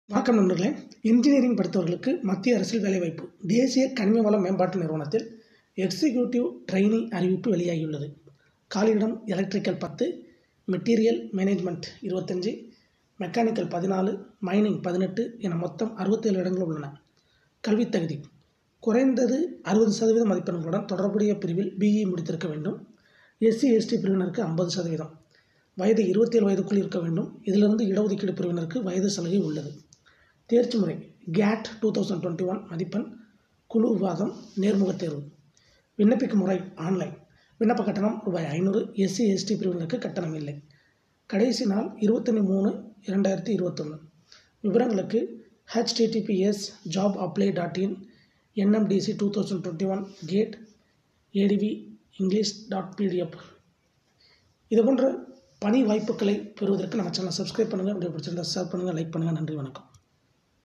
வணக்கம் நண்பர்களே இன்ஜினியரிங் படித்தவர்களுக்கு மத்திய அரசில் வேலைவாய்ப்பு தேசிய கனிம வள மேம்பாட்டு நிறுவனத்தில் எக்ஸிக்யூட்டிவ் ட்ரெயினி அறிவிப்பு வெளியாகியுள்ளது காலியிடம் எலக்ட்ரிக்கல் பத்து மெட்டீரியல் மேனேஜ்மெண்ட் இருபத்தஞ்சி மெக்கானிக்கல் பதினாலு மைனிங் பதினெட்டு என மொத்தம் அறுபத்தேழு இடங்கள் உள்ளன கல்வித் தகுதி குறைந்தது அறுபது சதவீத மதிப்பெண்களுடன் தொடர்புடைய பிரிவில் பிஇ முடித்திருக்க வேண்டும் எஸ்சி எஸ்டி பிரிவினருக்கு ஐம்பது சதவீதம் வயது இருபத்தேழு வயதுக்குள் இருக்க வேண்டும் இதிலிருந்து இடஒதுக்கீடு பிரிவினருக்கு வயது சலுகை உள்ளது தேர்ச்சி முறை GATE two thousand twenty one மதிப்பெண் குழு விவாதம் நேர்முகத் தேர்வு விண்ணப்பிக்கும் முறை ஆன்லைன் விண்ணப்ப கட்டணம் ரூபாய் ஐநூறு எஸ்சி எஸ்டி பிரிவினருக்கு கட்டணம் இல்லை கடைசி நாள் இருபத்தொன்று மூணு இரண்டாயிரத்தி இருபத்தொன்று விவரங்களுக்கு HTTPS job apply dot in NMDC two thousand twenty one GATE ADV English dot PDF இது போன்ற பணி வாய்ப்புகளை பெறுவதற்கு நம்ம சேனலை சப்ஸ்கிரைப் பண்ணுங்கள் வீடியோ பிடிச்சிருந்தா ஷேர் பண்ணுங்கள் லைக் பண்ணுங்கள் நன்றி வணக்கம்